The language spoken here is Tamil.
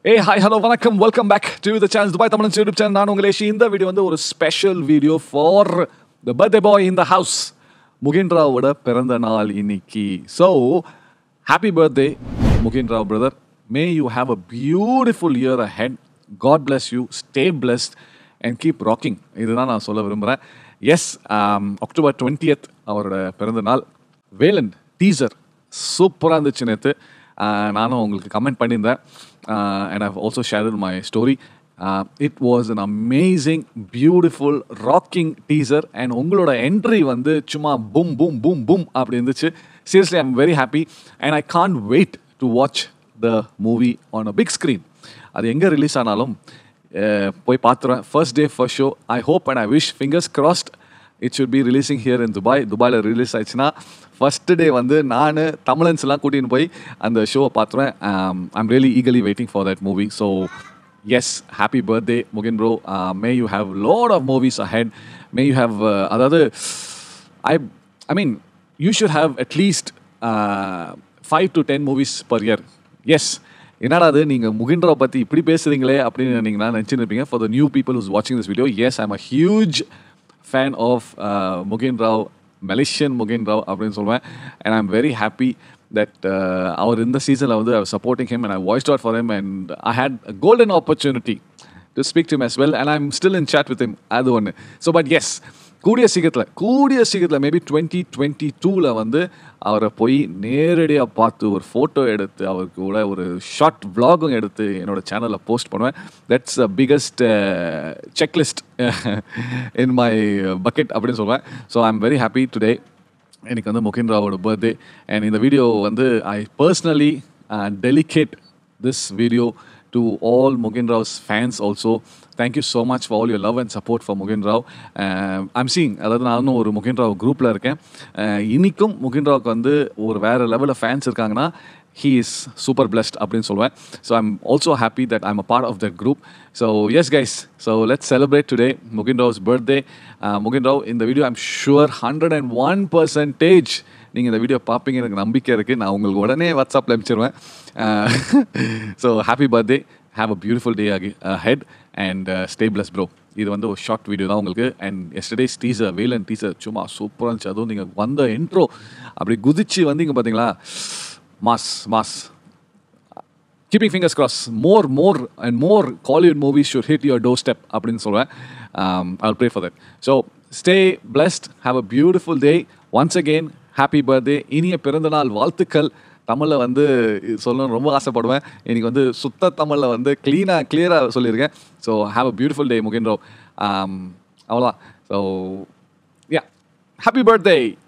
ஏ ஹாய் ஹலோ வணக்கம் welcome back to the channel Dubai Tamil YouTube channel நான் உங்களேஷி இந்த வீடியோ வந்து ஒரு special video for the birthday boy in the house முகின்ராவோட பிறந்த நாள் இன்னைக்கு so happy birthday Mugen Rao brother may you have a beautiful year ahead God bless you stay blessed and keep rocking இதுதான் நான் சொல்ல விரும்புகிறேன் எஸ் அக்டோபர் டுவெண்ட்டியத் அவரோட பிறந்த நாள் வேலன் டீசர் சூப்பராக இருந்துச்சு நேற்று நானும் உங்களுக்கு கமெண்ட் பண்ணியிருந்தேன் and I've also share my story it was an amazing beautiful rocking teaser and உங்களோட என்ட்ரி வந்து சும்மா பூம் பூம் பூம் பூம் அப்படி இருந்துச்சு seriously I'm very happy and I can't wait to watch the movie on a big screen அது எங்கே ரிலீஸ் ஆனாலும் அஹ், போய் பார்த்துருவேன் first day first show I hope and I wish fingers crossed it should be releasing here in Dubai துபாயில் ரிலீஸ் ஆயிடுச்சுன்னா ஃபர்ஸ்ட் டே வந்து நான் தமிழன்ஸ்லாம் கூட்டின்னு போய் அந்த ஷோவை பார்த்துருவேன் I'm really eagerly waiting for that movie so yes happy birthday Mugen bro may you have lot of movies ahead may you have அதாவது I I mean you should have at least five to ten movies per year yes என்னடா அது நீங்கள் முகின்ராவ் பற்றி இப்படி பேசுகிறீங்களே அப்படின்னு நீங்கள் நான் நினச்சிருப்பீங்க for the new people who's வாட்சிங் this video yes I'm a huge fan of Mugen Rao Malaysian Mugen Rao அப்படின்னு சொல்லுவேன் and I am very happy that அவர் இந்த சீசனில் வந்து supporting him and I voice out for him and I had golden opportunity to speak to as well and I'm still in chat with him அது ஒன்று ஸோ பட் எஸ் கூடிய சீக்கிரத்தில் கூடிய சீக்கிரத்தில் மேபி டுவெண்ட்டி டுவெண்ட்டி டூவில் வந்து அவரை போய் நேரடியாக பார்த்து ஒரு ஃபோட்டோ எடுத்து அவருக்கு கூட ஒரு ஷார்ட் vlogகும் எடுத்து என்னோட சேனலில் போஸ்ட் பண்ணுவேன் that's the biggest checklist in my bucket அப்படின்னு சொல்லுவேன் so I am very happy today எனக்கு வந்து முகின் ராவோட பர்த்டே அண்ட் இந்த வீடியோ வந்து I personally dedicate this video to all Mugen Rao's fans also thank you so much for all your love and support for Mugen Rao I'm seeing அதாவது நானும் ஒரு முகின் ராவ் குரூப்பில் இருக்கேன் அஹ் இன்னிக்கும் முகின் ராவுக்கு வந்து ஒரு வேறு லெவலில் ஃபேன்ஸ் இருக்காங்கன்னா he is super blessed அப்படின்னு சொல்லுவேன் so I'm also happy that I'm a part of that group so yes guys so let's celebrate today Mugen Rao's birthday Mugen Rao இந்த video I'm sure hundred and one percentage நீங்கள் இந்த வீடியோ பார்ப்பீங்க எனக்கு நம்பிக்கை இருக்குது நான் உங்களுக்கு உடனே வாட்ஸ்அப்பில் அனுப்பிச்சிருவேன் so happy birthday have a beautiful day ahead and stay bless bro இது வந்து ஒரு ஷார்ட் வீடியோ தான் உங்களுக்கு and yesterday's teaser Velan teaser சும்மா சூப்பராக இருந்துச்சு அதுவும் நீங்கள் வந்த இன்ட்ரோ அப்படி குதிச்சு வந்தீங்க பார்த்தீங்களா mass mass keeping fingers cross more more and more Kollywood movies should hit your doorstep அப்படின்னு சொல்லுவேன் I pray for that so stay blessed have a beautiful day once again happy birthday இனிய பிறந்தநாள் வாழ்த்துக்கள் தமிழில் வந்து இது சொல்லணும்னு ரொம்ப ஆசைப்படுவேன் இன்னைக்கு வந்து சுத்த தமிழில் வந்து க்ளீனாக கிளியராக சொல்லியிருக்கேன் so have a beautiful day Mugen Rao அவ்வளோதான் ஸோ யா ஹாப்பி பர்த்டே